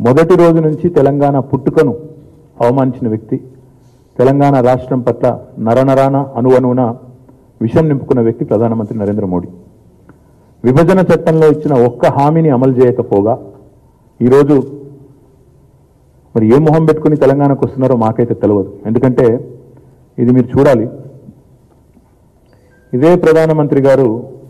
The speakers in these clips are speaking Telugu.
మొదటి రోజు నుంచి తెలంగాణ పుట్టుకను అవమానించిన వ్యక్తి తెలంగాణ రాష్ట్రం పట్ల నరనరాన అణువణువున విషం నింపుకున్న వ్యక్తి ప్రధానమంత్రి నరేంద్ర మోడీ విభజన చట్టంలో ఇచ్చిన ఒక్క హామీని అమలు చేయకపోగా ఈరోజు మరి ఏ మొహం పెట్టుకుని తెలంగాణకు వస్తున్నారో మాకైతే తెలియదు ఎందుకంటే ఇది మీరు చూడాలి ఇదే ప్రధానమంత్రి గారు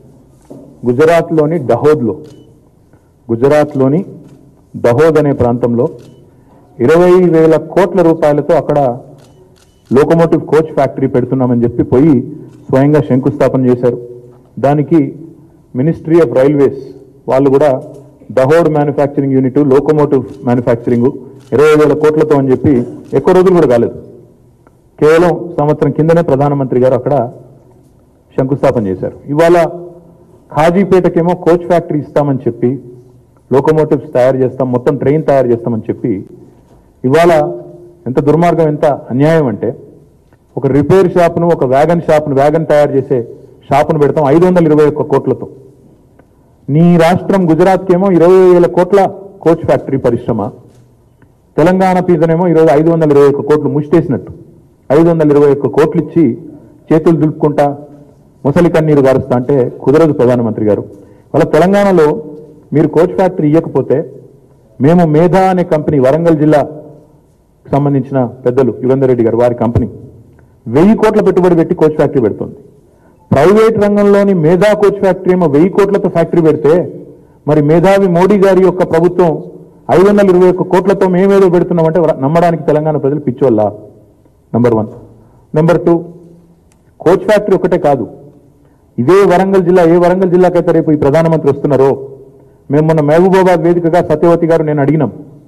గుజరాత్లోని డహోద్లో గుజరాత్లోని దహోద్ అనే ప్రాంతంలో ఇరవై వేల కోట్ల రూపాయలతో అక్కడ లోకోమోటివ్ కోచ్ ఫ్యాక్టరీ పెడుతున్నామని చెప్పి పోయి స్వయంగా శంకుస్థాపన చేశారు దానికి మినిస్ట్రీ ఆఫ్ రైల్వేస్ వాళ్ళు కూడా Dahod manufacturing unit locomotive manufacturing ఇరవై వేల కోట్లతో అని చెప్పి ఎక్కువ రోజులు కూడా కాలేదు కేవలం సంవత్సరం కిందనే ప్రధానమంత్రి గారు అక్కడ శంకుస్థాపన చేశారు ఇవాళ ఖాజీపేటకేమో కోచ్ ఫ్యాక్టరీ ఇస్తామని చెప్పి లోకోమోటివ్స్ తయారు చేస్తాం మొత్తం ట్రైన్ తయారు చేస్తామని చెప్పి ఇవాళ ఎంత దుర్మార్గం ఎంత అన్యాయం అంటే ఒక రిపేర్ షాప్ను ఒక వ్యాగన్ షాప్ను వ్యాగన్ తయారు చేసే షాపును పెడతాం ఐదు వందల ఇరవై ఒక్క కోట్లతో నీ రాష్ట్రం గుజరాత్కేమో ఇరవై వేల కోట్ల కోచ్ ఫ్యాక్టరీ పరిశ్రమ తెలంగాణ పీజనేమో ఈరోజు ఐదు వందల ఇరవై ఒక్క కోట్లు ముష్టేసినట్టు ఐదు వందల ఇరవై ఒక్క కోట్లు ఇచ్చి చేతులు దులుపుకుంటా ముసలి కన్నీరు గారుస్తా అంటే కుదరదు ప్రధానమంత్రి గారు వాళ్ళ తెలంగాణలో మీరు కోచ్ ఫ్యాక్టరీ ఇవ్వకపోతే మేము మేధా అనే కంపెనీ వరంగల్ జిల్లా సంబంధించిన పెద్దలు యుగంధర్ రెడ్డి గారు వారి కంపెనీ వెయ్యి కోట్ల పెట్టుబడి పెట్టి కోచ్ ఫ్యాక్టరీ పెడుతుంది ప్రైవేట్ రంగంలోని మేధా కోచ్ ఫ్యాక్టరీ ఏమో వెయ్యి కోట్లతో ఫ్యాక్టరీ పెడితే మరి మేధావి మోడీ గారి యొక్క ప్రభుత్వం ఐదు వందల ఇరవై ఒక్క కోట్లతో మేమేదో పెడుతున్నామంటే వర- నమ్మడానికి తెలంగాణ ప్రజలు పిచ్చోళ్ళ number one number two coach factory ఒకటే కాదు ఇదే వరంగల్ జిల్లా ఏ వరంగల్ జిల్లాకైతే రేపు ఈ ప్రధానమంత్రి వస్తున్నారో మేము మొన్న మహబూబాబాద్ వేదికగా సత్యవతి గారు నేను అడిగినాం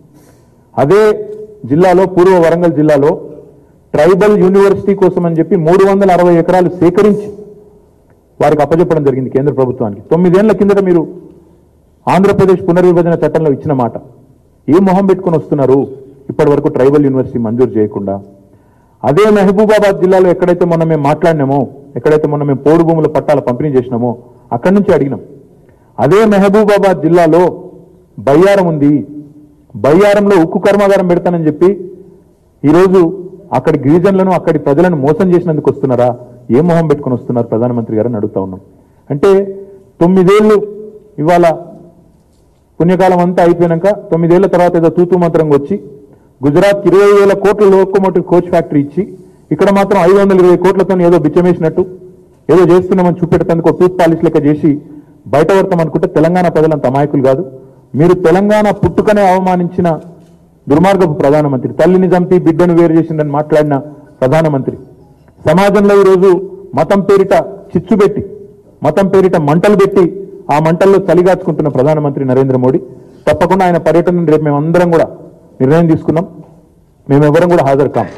అదే జిల్లాలో పూర్వ వరంగల్ జిల్లాలో ట్రైబల్ యూనివర్సిటీ కోసం అని చెప్పి మూడు వందల అరవై ఎకరాలు సేకరించి వారికి అప్పచెప్పడం జరిగింది కేంద్ర ప్రభుత్వానికి తొమ్మిదేళ్ల కిందట మీరు ఆంధ్రప్రదేశ్ పునర్విభజన చట్టంలో ఇచ్చిన మాట ఏ మొహం పెట్టుకొని వస్తున్నారు ఇప్పటి వరకు ట్రైబల్ యూనివర్సిటీ మంజూరు చేయకుండా అదే మహబూబాబాద్ జిల్లాలో ఎక్కడైతే మొన్న మేము మాట్లాడినామో ఎక్కడైతే మొన్న మేము పోడు భూముల పట్టాల పంపిణీ చేసినామో అక్కడి నుంచి అడిగినాం అదే మహబూబాబాద్ జిల్లాలో బయ్యారం ఉంది బయ్యారంలో ఉక్కు కర్మాగారం పెడతానని చెప్పి ఈరోజు అక్కడి గిరిజనులను అక్కడి ప్రజలను మోసం చేసినందుకు వస్తున్నారా ఏ మొహం పెట్టుకొని వస్తున్నారు ప్రధానమంత్రి గారని అడుగుతా ఉన్నాం అంటే తొమ్మిదేళ్లు ఇవాళ పుణ్యకాలం అంతా అయిపోయినాక తొమ్మిదేళ్ల తర్వాత ఏదో తూతూ మంత్రంగా వచ్చి గుజరాత్ ఇరవై వేల కోట్ల లోకోమోటివ్ కోచ్ ఫ్యాక్టరీ ఇచ్చి ఇక్కడ మాత్రం ఐదు వందల ఇరవై కోట్లతో ఏదో బిచ్చమేసినట్టు ఏదో చేస్తున్నామని చూపెట్టేందుకు ఒక టూత్ పాలిష్ లెక్క చేసి బయట పడతాం అనుకుంటే తెలంగాణ ప్రజలంత అమాయకులు కాదు మీరు తెలంగాణ పుట్టుకనే అవమానించిన దుర్మార్గపు ప్రధానమంత్రి తల్లిని చంపి బిడ్డను వేరు చేసిందని మాట్లాడిన ప్రధానమంత్రి సమాజంలో ఈరోజు మతం పేరిట చిచ్చు పెట్టి మతం పేరిట మంటలు పెట్టి ఆ మంటల్లో చలిగాచుకుంటున్న ప్రధానమంత్రి నరేంద్ర మోడీ తప్పకుండా ఆయన పర్యటనను రేపు మేమందరం కూడా నిర్ణయం తీసుకున్నాం మేమెవరం కూడా హాజరు కాం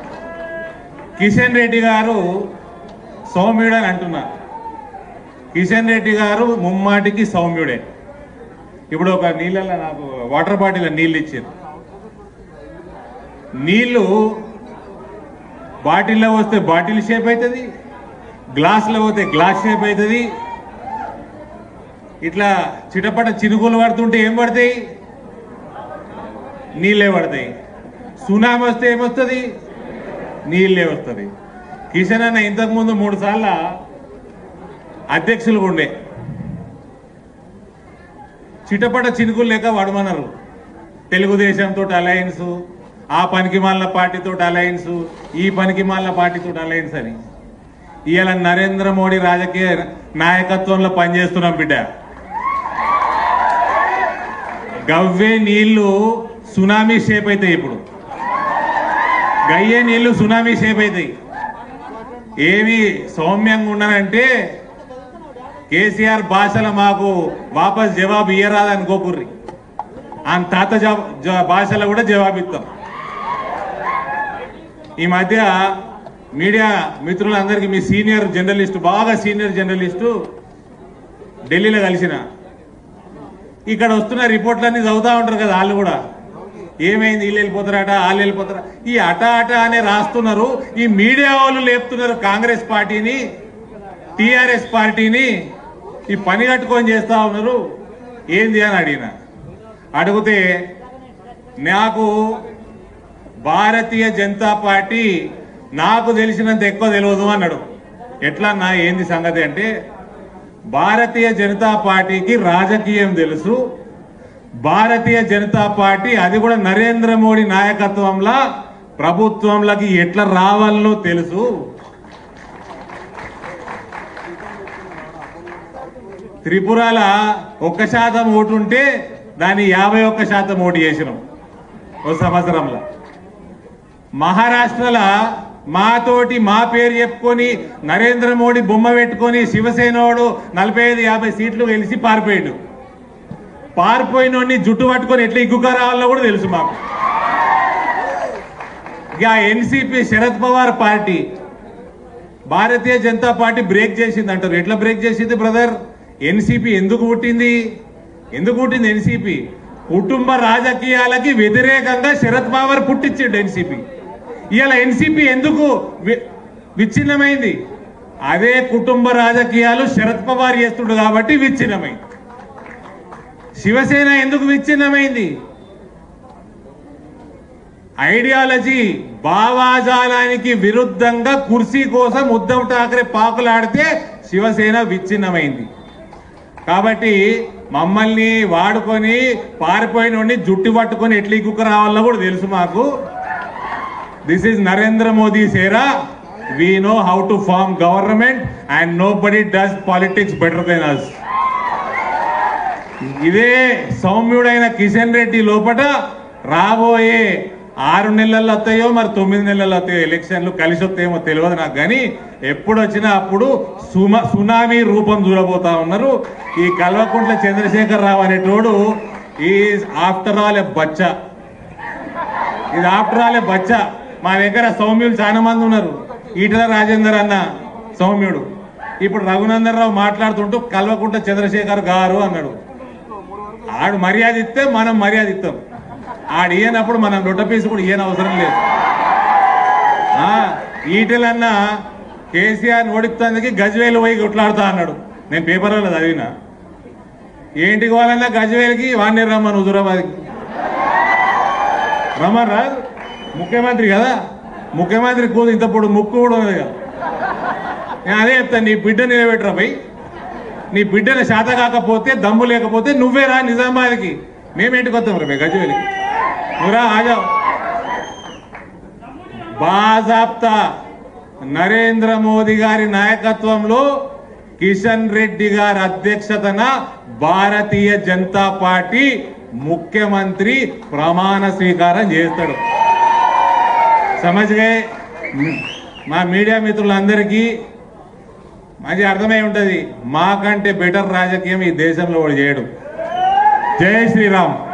కిషన్ రెడ్డి గారు సౌమ్యుడు అని అంటున్నారు కిషన్ రెడ్డి గారు ముమ్మాటికి సౌమ్యుడే ఇప్పుడు ఒక నీళ్ళలో నాకు వాటర్ బాటిల్ నీళ్ళు ఇచ్చారు నీళ్ళు బాటిల్లో వస్తే బాటిల్ షేప్ అవుతుంది గ్లాసులో పోతే గ్లాస్ షేప్ అవుతుంది ఇట్లా చిటపట చినుకులు పడుతుంటే ఏం పడతాయి నీళ్ళే పడతాయి సునామీ వస్తే ఏమొస్తుంది నీళ్ళే వస్తుంది కిషన్ అన్న ఇంతకుముందు మూడు సార్ల అధ్యక్షులు ఉండే చిటపట చినుకులు లేక వడమన్నారు తెలుగుదేశంతో అలయన్స్ ఆ పనికి మాలిన పార్టీతో అలయన్స్ ఈ పనికి మాలిన పార్టీతో అలయన్స్ అని ఇవాళ నరేంద్ర మోడీ రాజకీయ నాయకత్వంలో పనిచేస్తున్నాం బిడ్డ గవ్వే నీళ్లు సునామీ షేప్ అవుతాయి ఇప్పుడు గయ్యే నీళ్లు సునామీ షేప్ అవుతాయి ఏమి సౌమ్యంగా ఉన్నానంటే కేసీఆర్ భాషలో మాకు వాపస్ జవాబు ఇయ్యరాదనుకోకుర్రి ఆయన తాత జవా- జ- భాషలో కూడా జవాబిస్తాం ఈ మధ్య మీడియా మిత్రులందరికీ మీ సీనియర్ జర్నలిస్టు బాగా సీనియర్ జర్నలిస్టు ఢిల్లీలో కలిసిన ఇక్కడ వస్తున్న రిపోర్ట్లన్నీ చదువుతా ఉంటారు కదా వాళ్ళు కూడా ఏమైంది వీళ్ళు వెళ్ళిపోతారట వాళ్ళు వెళ్ళిపోతారా ఈ అట అట అనే రాస్తున్నారు ఈ మీడియా వాళ్ళు లేపుతున్నారు కాంగ్రెస్ పార్టీని టిఆర్ఎస్ పార్టీని ఈ పని కట్టుకొని చేస్తా ఉన్నారు ఏంది అని అడిగిన అడిగితే నాకు భారతీయ జనతా పార్టీ నాకు తెలిసినంత ఎక్కువ తెలియదు అన్నాడు ఎట్లా నా ఏంది సంగతి అంటే భారతీయ జనతా పార్టీకి రాజకీయం తెలుసు భారతీయ జనతా పార్టీ అది కూడా నరేంద్ర మోడీ నాయకత్వంలో ప్రభుత్వంలోకి ఎట్లా రావాలనో తెలుసు త్రిపురల ఒక్క శాతం ఓటు ఉంటే దాన్ని యాభై ఒక్క శాతం ఓటు చేసినాం ఓ సంవత్సరంలో మహారాష్ట్రలో మాతోటి మా పేరు చెప్పుకొని నరేంద్ర మోడీ బొమ్మ పెట్టుకొని శివసేనోడు నలభై ఐదు యాభై సీట్లు గెలిచి పారిపోయాడు పారిపోయినోడిని జుట్టు పట్టుకొని ఎట్లా ఇగ్గుక రావాలో కూడా తెలుసు మాకు ఇక NCP Sharad Pawar party Bharatiya Janata party break చేసింది అంటారు ఎట్లా బ్రేక్ చేసింది బ్రదర్ ఎన్సీపీ ఎందుకు పుట్టింది ఎందుకు పుట్టింది ఎన్సీపీ కుటుంబ రాజకీయాలకి వ్యతిరేకంగా శరద్ పవార్ పుట్టించిండు ఎన్సీపీ ఇవాళ ఎన్సీపీ ఎందుకు వి- విచ్ఛిన్నమైంది అదే కుటుంబ రాజకీయాలు శరద్ పవార్ చేస్తుండు కాబట్టి విచ్ఛిన్నమైంది శివసేన ఎందుకు విచ్ఛిన్నమైంది ఐడియాలజీ భావాజాలానికి విరుద్ధంగా కుర్సీ కోసం ఉద్ధవ్ ఠాకరే పాకులాడితే శివసేన విచ్ఛిన్నమైంది కాబట్టి మమ్మల్ని వాడుకొని పారిపోయిన జుట్టు పట్టుకొని ఎట్లా ఇక్కుకు రావాలో కూడా తెలుసు మాకు దిస్ ఈజ్ నరేంద్ర మోదీ సేరా we know how to form government and nobody does politics better than us ఇదే సౌమ్యుడైన కిషన్ రెడ్డి లోపట రాబోయే ఆరు నెలల్లో వస్తాయో మరి తొమ్మిది నెలల్లో వస్తాయో ఎలక్షన్లు కలిసి వస్తాయేమో తెలియదు నాకు కానీ ఎప్పుడు వచ్చినా అప్పుడు సుమ సునామీ రూపం చూడబోతా ఉన్నారు ఈ కల్వకుంట్ల చంద్రశేఖర్ రావు అనేటోడు ఈ ఆఫ్టర్ ఆల్ ఎ బచ్చా ఇది ఆఫ్టర్ ఆల్ ఏ బచ్చా మా దగ్గర సౌమ్యులు చాలా మంది ఉన్నారు ఈటల రాజేందర్ అన్న సౌమ్యుడు ఇప్పుడు రఘునందన్ రావు మాట్లాడుతుంటూ కల్వకుంట చంద్రశేఖర్ గారు అన్నాడు ఆడు మర్యాద ఇస్తే మనం మర్యాద ఇస్తాం ఆడు ఇయ్యనప్పుడు మనం రొట్ట పీసు కూడా ఇయ్యని అవసరం లేదు ఆ, ఈటలన్న కేసీఆర్ ఓడిపుతందుకు గజ్వేలు పోయి కొట్లాడుతా అన్నాడు నేను పేపర్లో చదివిన ఏంటికి వాళ్ళన్నా గజ్వేల్కి వాడిని రమ్మను హుజురాబాద్కి రమ్మన్ రాదు ముఖ్యమంత్రి కదా ముఖ్యమంత్రి కూతురు ఇంత పొడు ముక్కు కూడా ఉన్నది కదా నేను అదే చెప్తాను నీ బిడ్డ నిలబెట్టరా పోయి నీ బిడ్డను శాత కాకపోతే దమ్ము లేకపోతే నువ్వే రా నిజామాబాద్కి మేమేంటికి వస్తాం రా గజ్వేలికి నువ్వురా ఆజావు బాజాప్తా నరేంద్ర మోదీ గారి నాయకత్వంలో కిషన్ రెడ్డి గారి అధ్యక్షతన భారతీయ జనతా పార్టీ ముఖ్యమంత్రి ప్రమాణ స్వీకారం చేస్తాడు సమజ్గా మా మీడియా మిత్రులందరికీ మంచి అర్థమై ఉంటది మాకంటే బెటర్ రాజకీయం ఈ దేశంలో వాడు చేయడు జై శ్రీరామ్